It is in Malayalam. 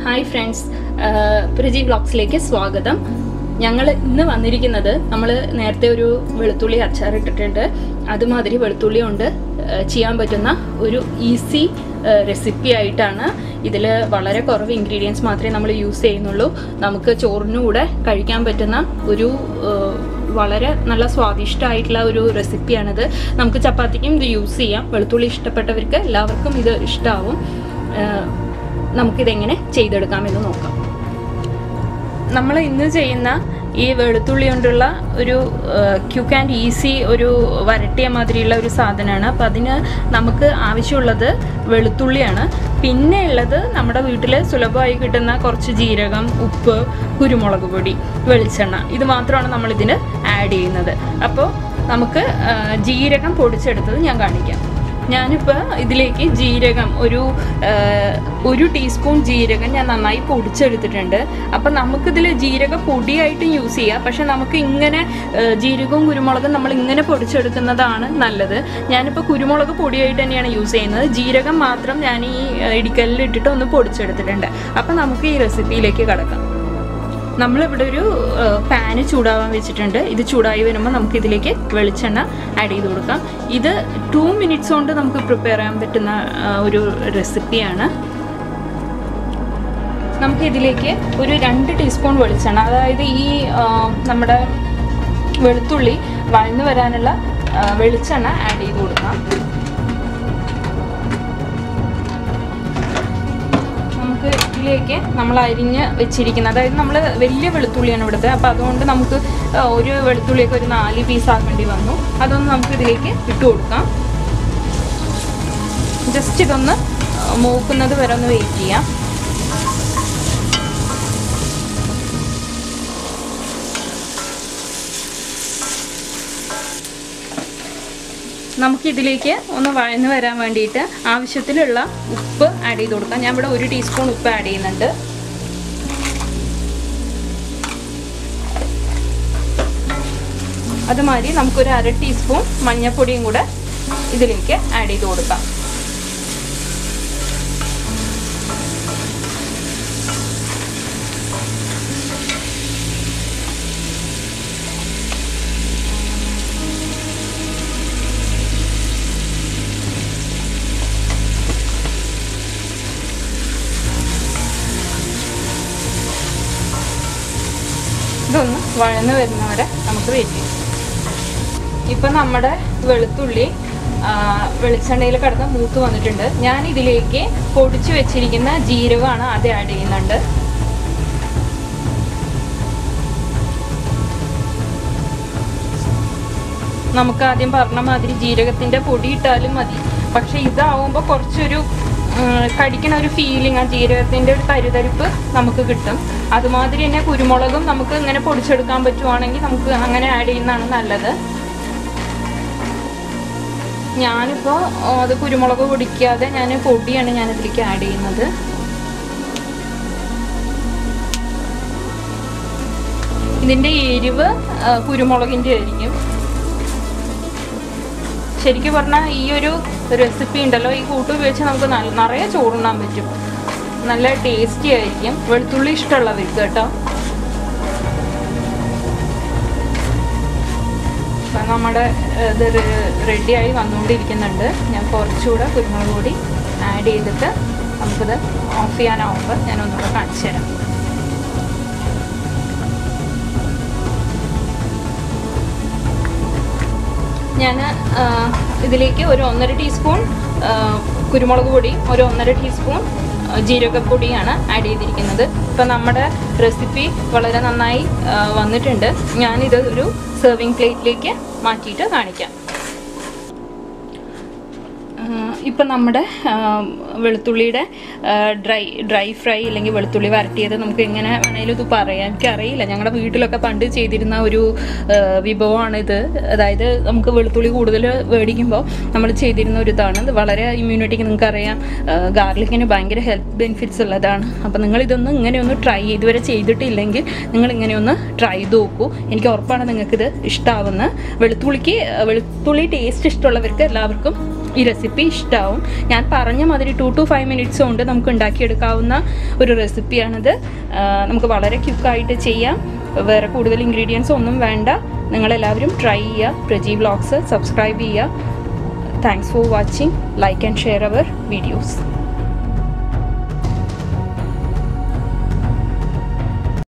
ഹായ് ഫ്രണ്ട്സ് പ്രജി വ്ളോഗ്സിലേക്ക് സ്വാഗതം ഞങ്ങൾ ഇന്ന് വന്നിരിക്കുന്നത് നമ്മൾ നേരത്തെ ഒരു വെളുത്തുള്ളി അച്ചാർ ഇട്ടിട്ടുണ്ട് അതുമാതിരി വെളുത്തുള്ളി കൊണ്ട് ആ, ചെയ്യാൻ പറ്റുന്ന ഒരു ഈസി റെസിപ്പി ആയിട്ടാണ് ഇതിൽ വളരെ കുറവ് ഇൻഗ്രീഡിയൻസ് മാത്രമേ നമ്മൾ യൂസ് ചെയ്യുന്നുള്ളൂ നമുക്ക് ചോറിനും കൂടെ കഴിക്കാൻ പറ്റുന്ന ഒരു ആ, വളരെ നല്ല സ്വാദിഷ്ടമായിട്ടുള്ള ഒരു റെസിപ്പിയാണിത് നമുക്ക് ചപ്പാത്തിക്കും ഇത് യൂസ് ചെയ്യാം വെളുത്തുള്ളി ഇഷ്ടപ്പെട്ടവർക്ക് എല്ലാവർക്കും ഇത് ഇഷ്ടമാവും ആ, നമുക്കിതെങ്ങനെ ചെയ്തെടുക്കാമെന്ന് നോക്കാം നമ്മൾ ഇന്ന് ചെയ്യുന്ന ഈ വെളുത്തുള്ളി കൊണ്ടുള്ള ഒരു ക്യൂക്ക് ആൻഡ് ഈസി ഒരു വരട്ടിയ മാതിരിയുള്ള ഒരു സാധനമാണ് അപ്പം അതിന് നമുക്ക് ആവശ്യമുള്ളത് വെളുത്തുള്ളിയാണ് പിന്നെ ഉള്ളത് നമ്മുടെ വീട്ടിൽ സുലഭമായി കിട്ടുന്ന കുറച്ച് ജീരകം ഉപ്പ് കുരുമുളക് പൊടി വെളിച്ചെണ്ണ ഇത് മാത്രമാണ് നമ്മളിതിന് ആഡ് ചെയ്യുന്നത് അപ്പോൾ നമുക്ക് ആ, ജീരകം പൊടിച്ചെടുത്തത് ഞാൻ കാണിക്കാം ഞാനിപ്പോൾ ഇതിലേക്ക് ജീരകം ഒരു ആ, ഒരു ടീസ്പൂൺ ജീരകം ഞാൻ നന്നായി പൊടിച്ചെടുത്തിട്ടുണ്ട് അപ്പം നമുക്കിതിൽ ജീരക പൊടിയായിട്ട് യൂസ് ചെയ്യാം പക്ഷെ നമുക്ക് ഇങ്ങനെ ആ, ജീരകവും കുരുമുളകും നമ്മൾ ഇങ്ങനെ പൊടിച്ചെടുക്കുന്നതാണ് നല്ലത് ഞാനിപ്പോൾ കുരുമുളക് പൊടിയായിട്ട് തന്നെയാണ് യൂസ് ചെയ്യുന്നത് ജീരകം മാത്രം ഞാൻ ഈ ആ, ഇടിക്കല്ലിൽ ഇട്ടിട്ട് ഒന്ന് പൊടിച്ചെടുത്തിട്ടുണ്ട് അപ്പം നമുക്ക് ഈ റെസിപ്പിയിലേക്ക് കടക്കാം നമ്മളിവിടെ ഒരു പാന് ചൂടാവാൻ വെച്ചിട്ടുണ്ട് ഇത് ചൂടായി വരുമ്പോൾ നമുക്ക് ഇതിലേക്ക് വെളിച്ചെണ്ണ ആഡ് ചെയ്ത് കൊടുക്കാം ഇത് ടു മിനിറ്റ്സ് കൊണ്ട് നമുക്ക് പ്രിപ്പയർ ചെയ്യാൻ പറ്റുന്ന ആ, ഒരു റെസിപ്പിയാണ് നമുക്ക് ഇതിലേക്ക് ഒരു രണ്ട് ടീസ്പൂൺ വെളിച്ചെണ്ണ അതായത് ഈ ആ, നമ്മുടെ വെളുത്തുള്ളി വഴന്നു വരാനുള്ള ആ, വെളിച്ചെണ്ണ ആഡ് ചെയ്ത് കൊടുക്കാം നമുക്ക് ഇതിലേക്ക് നമ്മൾ അരിഞ്ഞ് വെച്ചിരിക്കുന്ന അതായത് നമ്മൾ വലിയ വെളുത്തുള്ളിയാണ് ഇവിടുത്തെ അപ്പോൾ അതുകൊണ്ട് നമുക്ക് ആ, ഒരു വെളുത്തുള്ളിയൊക്കെ ഒരു നാല് പീസ് ആക്കേണ്ടി വന്നു അതൊന്ന് നമുക്ക് ഇതിലേക്ക് ഇട്ട് കൊടുക്കാം ജസ്റ്റ് ഇതൊന്ന് മൂക്കുന്നത് വരെ ഒന്ന് വെയിറ്റ് ചെയ്യാം നമുക്കിതിലേക്ക് ഒന്ന് വഴന്ന് വരാൻ വേണ്ടിയിട്ട് ആവശ്യത്തിലുള്ള ഉപ്പ് ആഡ് ചെയ്ത് കൊടുക്കാം ഞാൻ ഇവിടെ ഒരു ടീസ്പൂൺ ഉപ്പ് ആഡ് ചെയ്യുന്നുണ്ട് അതുമാതിരി നമുക്കൊരു അര ടീസ്പൂൺ മഞ്ഞൾപ്പൊടിയും കൂടെ ഇതിലേക്ക് ആഡ് ചെയ്ത് കൊടുക്കാം ഇതൊന്ന് വഴന്ന് വരുന്നവരെ നമുക്ക് വെയിറ്റ് ചെയ്യാം ഇപ്പം നമ്മുടെ വെളുത്തുള്ളി ആ, വെളിച്ചെണ്ണയിൽ കിടന്ന് മൂത്ത് വന്നിട്ടുണ്ട് ഞാൻ ഇതിലേക്ക് പൊടിച്ചു വെച്ചിരിക്കുന്ന ജീരകമാണ് അത് ആഡ് ചെയ്യുന്നുണ്ട് നമുക്ക് ആദ്യം പറഞ്ഞ മാതിരി ജീരകത്തിന്റെ പൊടി ഇട്ടാലും മതി പക്ഷെ ഇതാവുമ്പോൾ കുറച്ചൊരു ഉം, കടിക്കണ ഒരു ഫീലിംഗ് ആ ജീരകത്തിന്റെ ഒരു തരുതരിപ്പ് നമുക്ക് കിട്ടും അതുമാതിരി തന്നെ കുരുമുളകും നമുക്ക് ഇങ്ങനെ പൊടിച്ചെടുക്കാൻ പറ്റുവാണെങ്കിൽ നമുക്ക് അങ്ങനെ ആഡ് ചെയ്യുന്നതാണ് നല്ലത് ഞാനിപ്പോൾ അത് കുരുമുളക് പൊടിക്കാതെ ഞാൻ പൊടിയാണ് ഞാൻ ഇതിലേക്ക് ആഡ് ചെയ്യുന്നത് ഇതിൻ്റെ എരിവ് ആ, കുരുമുളകിൻ്റെ ആയിരിക്കും ശരിക്കും പറഞ്ഞാൽ ഈ ഒരു റെസിപ്പി ഉണ്ടല്ലോ ഈ കൂട്ട് ഉപയോഗിച്ച് നമുക്ക് നല്ല നിറയെ ചോറുണ്ണാൻ പറ്റും നല്ല ടേസ്റ്റി ആയിരിക്കും വെളുത്തുള്ളി ഇഷ്ടമുള്ളവർക്ക് കേട്ടോ അപ്പം നമ്മുടെ ഇത് റെഡിയായി വന്നുകൊണ്ടിരിക്കുന്നുണ്ട് ഞാൻ കുറച്ചുകൂടെ കുരുമുളക് പൊടി ആഡ് ചെയ്തിട്ട് നമുക്കിത് ഓഫ് ചെയ്യാനാവുമ്പോൾ ഞാൻ ഒന്നുകൂടെ കാണിച്ചു തരാം ഞാൻ ഇതിലേക്ക് ഒരു ഒന്നര ടീസ്പൂൺ ആ, കുരുമുളക് പൊടി ഒരു ഒന്നര ടീസ്പൂൺ ആ, ജീരകപ്പൊടിയാണ് ആഡ് ചെയ്തിരിക്കുന്നത് ഇപ്പം നമ്മുടെ റെസിപ്പി വളരെ നന്നായി ആ, വന്നിട്ടുണ്ട് ഞാനിത് ഒരു സെർവിങ് പ്ലേറ്റിലേക്ക് മാറ്റിയിട്ട് കാണിക്കാം ഇപ്പം നമ്മുടെ ആ, വെളുത്തുള്ളിയുടെ ആ, ഡ്രൈ ഡ്രൈ ഫ്രൈ അല്ലെങ്കിൽ വെളുത്തുള്ളി വരട്ടിയത് നമുക്ക് എങ്ങനെ വേണേലും ഇത് പറയാം എനിക്കറിയില്ല ഞങ്ങളുടെ വീട്ടിലൊക്കെ പണ്ട് ചെയ്തിരുന്ന ഒരു ആ, വിഭവമാണിത് അതായത് നമുക്ക് വെളുത്തുള്ളി കൂടുതൽ മേടിക്കുമ്പോൾ നമ്മൾ ചെയ്തിരുന്ന ഒരു ഇതാണ് ഇത് വളരെ ഇമ്മ്യൂണിറ്റിക്ക് നിങ്ങൾക്കറിയാം ഗാർലിക്കിന് ഭയങ്കര ഹെൽത്ത് ബെനിഫിറ്റ്സ് ഉള്ളതാണ് അപ്പോൾ നിങ്ങൾ ഇതൊന്ന് ഇങ്ങനെ ഒന്ന് ട്രൈ ഇതുവരെ ചെയ്തിട്ടില്ലെങ്കിൽ നിങ്ങൾ ഇങ്ങനെ ഒന്ന് ട്രൈ ചെയ്ത് നോക്കൂ എനിക്ക് ഉറപ്പാണ് നിങ്ങൾക്കിത് ഇഷ്ടമാവുന്ന വെളുത്തുള്ളിക്ക് വെളുത്തുള്ളി ടേസ്റ്റ് ഇഷ്ടമുള്ളവർക്ക് എല്ലാവർക്കും ഈ റെസിപ്പി ഇഷ്ട ഇഷ്ടമാവും ഞാൻ പറഞ്ഞ മാതിരി ടു ടു ഫൈവ് മിനിറ്റ്സ് കൊണ്ട് നമുക്ക് ഉണ്ടാക്കിയെടുക്കാവുന്ന ഒരു റെസിപ്പിയാണിത് ആ, നമുക്ക് വളരെ ക്യുക്കായിട്ട് ചെയ്യാം വേറെ കൂടുതൽ ഇൻഗ്രീഡിയൻസ് ഒന്നും വേണ്ട നിങ്ങളെല്ലാവരും ട്രൈ ചെയ്യുക പ്രജി വ്ളോഗ്സ് സബ്സ്ക്രൈബ് ചെയ്യുക thanks for watching like and share our videos